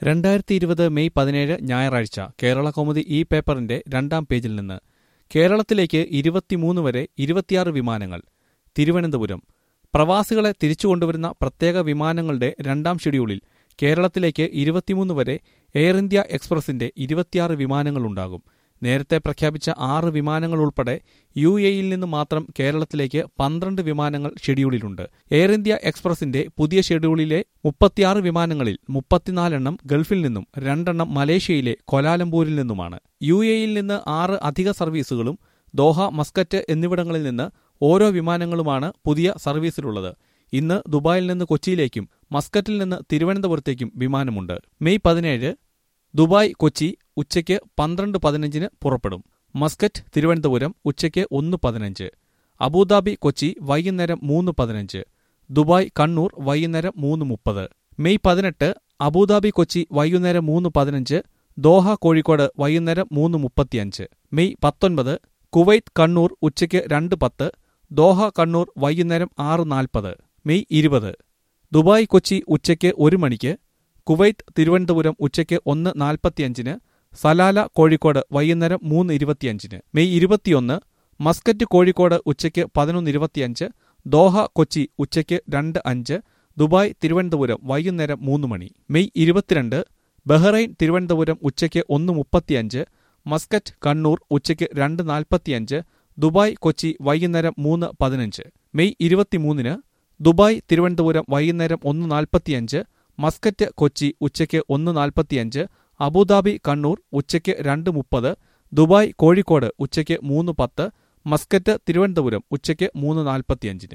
രണ്ടായിരത്തി ഇരുപത് മെയ് പതിനേഴ് ഞായറാഴ്ച കേരള കൗമുദി ഈ പേപ്പറിന്റെ രണ്ടാം പേജിൽ നിന്ന് കേരളത്തിലേക്ക് ഇരുപത്തിമൂന്ന് വരെ ഇരുപത്തിയാറ് വിമാനങ്ങൾ തിരുവനന്തപുരം പ്രവാസികളെ തിരിച്ചുകൊണ്ടുവരുന്ന പ്രത്യേക വിമാനങ്ങളുടെ രണ്ടാം ഷെഡ്യൂളിൽ കേരളത്തിലേക്ക് ഇരുപത്തിമൂന്ന് വരെ എയർ ഇന്ത്യ എക്സ്പ്രസിന്റെ ഇരുപത്തിയാറ് വിമാനങ്ങളുണ്ടാകും നേരത്തെ പ്രഖ്യാപിച്ച ആറ് വിമാനങ്ങൾ ഉൾപ്പെടെ യു എയിൽ നിന്ന് മാത്രം കേരളത്തിലേക്ക് പന്ത്രണ്ട് വിമാനങ്ങൾ ഷെഡ്യൂളിലുണ്ട് എയർ ഇന്ത്യ എക്സ്പ്രസിന്റെ പുതിയ ഷെഡ്യൂളിലെ മുപ്പത്തിയാറ് വിമാനങ്ങളിൽ മുപ്പത്തിനാലെണ്ണം ഗൾഫിൽ നിന്നും രണ്ടെണ്ണം മലേഷ്യയിലെ കൊലാലംപൂരിൽ നിന്നുമാണ് യു എയിൽ നിന്ന് ആറ് അധിക സർവീസുകളും ദോഹ മസ്കറ്റ് എന്നിവിടങ്ങളിൽ നിന്ന് ഓരോ വിമാനങ്ങളുമാണ് പുതിയ സർവീസിലുള്ളത് ഇന്ന് ദുബായിൽ നിന്ന് കൊച്ചിയിലേക്കും മസ്കറ്റിൽ നിന്ന് തിരുവനന്തപുരത്തേക്കും വിമാനമുണ്ട് മെയ് പതിനേഴ് ദുബായ് കൊച്ചി ഉച്ചയ്ക്ക് പന്ത്രണ്ട് പതിനഞ്ചിന് പുറപ്പെടും മസ്കറ്റ് തിരുവനന്തപുരം ഉച്ചയ്ക്ക് ഒന്ന് പതിനഞ്ച് അബുദാബി കൊച്ചി വൈകുന്നേരം മൂന്ന് പതിനഞ്ച് ദുബായ് കണ്ണൂർ വൈകുന്നേരം മൂന്ന് മുപ്പത് മെയ് പതിനെട്ട് അബുദാബി കൊച്ചി വൈകുന്നേരം മൂന്ന് പതിനഞ്ച് ദോഹ കോഴിക്കോട് വൈകുന്നേരം മൂന്ന് മുപ്പത്തിയഞ്ച് മെയ് പത്തൊൻപത് കുവൈത്ത് കണ്ണൂർ ഉച്ചയ്ക്ക് രണ്ട് പത്ത് ദോഹ കണ്ണൂർ വൈകുന്നേരം ആറ് നാൽപ്പത് മെയ് ഇരുപത് ദുബായ് കൊച്ചി ഉച്ചയ്ക്ക് ഒരു മണിക്ക് കുവൈത്ത് തിരുവനന്തപുരം ഉച്ചയ്ക്ക് ഒന്ന് നാൽപ്പത്തിയഞ്ചിന് സലാല കോഴിക്കോട് വൈകുന്നേരം മൂന്ന് ഇരുപത്തിയഞ്ചിന് മെയ് ഇരുപത്തിയൊന്ന് മസ്കറ്റ് കോഴിക്കോട് ഉച്ചയ്ക്ക് പതിനൊന്ന് ഇരുപത്തിയഞ്ച് ദോഹ കൊച്ചി ഉച്ചയ്ക്ക് രണ്ട് അഞ്ച് ദുബായ് തിരുവനന്തപുരം വൈകുന്നേരം മൂന്ന് മണി മെയ് ഇരുപത്തിരണ്ട് ബഹ്റൈൻ തിരുവനന്തപുരം ഉച്ചയ്ക്ക് ഒന്ന് മുപ്പത്തിയഞ്ച് മസ്കറ്റ് കണ്ണൂർ ഉച്ചയ്ക്ക് രണ്ട് നാൽപ്പത്തിയഞ്ച് ദുബായ് കൊച്ചി വൈകുന്നേരം മൂന്ന് പതിനഞ്ച് മെയ് ഇരുപത്തിമൂന്നിന് ദുബായ് തിരുവനന്തപുരം വൈകുന്നേരം ഒന്ന് നാൽപ്പത്തിയഞ്ച് മസ്കറ്റ് കൊച്ചി ഉച്ചയ്ക്ക് ഒന്ന് നാൽപ്പത്തിയഞ്ച് അബുദാബി കണ്ണൂർ ഉച്ചയ്ക്ക് രണ്ട് മുപ്പത് ദുബായ് കോഴിക്കോട് ഉച്ചയ്ക്ക് മൂന്ന് പത്ത് മസ്കറ്റ് തിരുവനന്തപുരം ഉച്ചയ്ക്ക് മൂന്ന് നാൽപ്പത്തിയഞ്ചിന്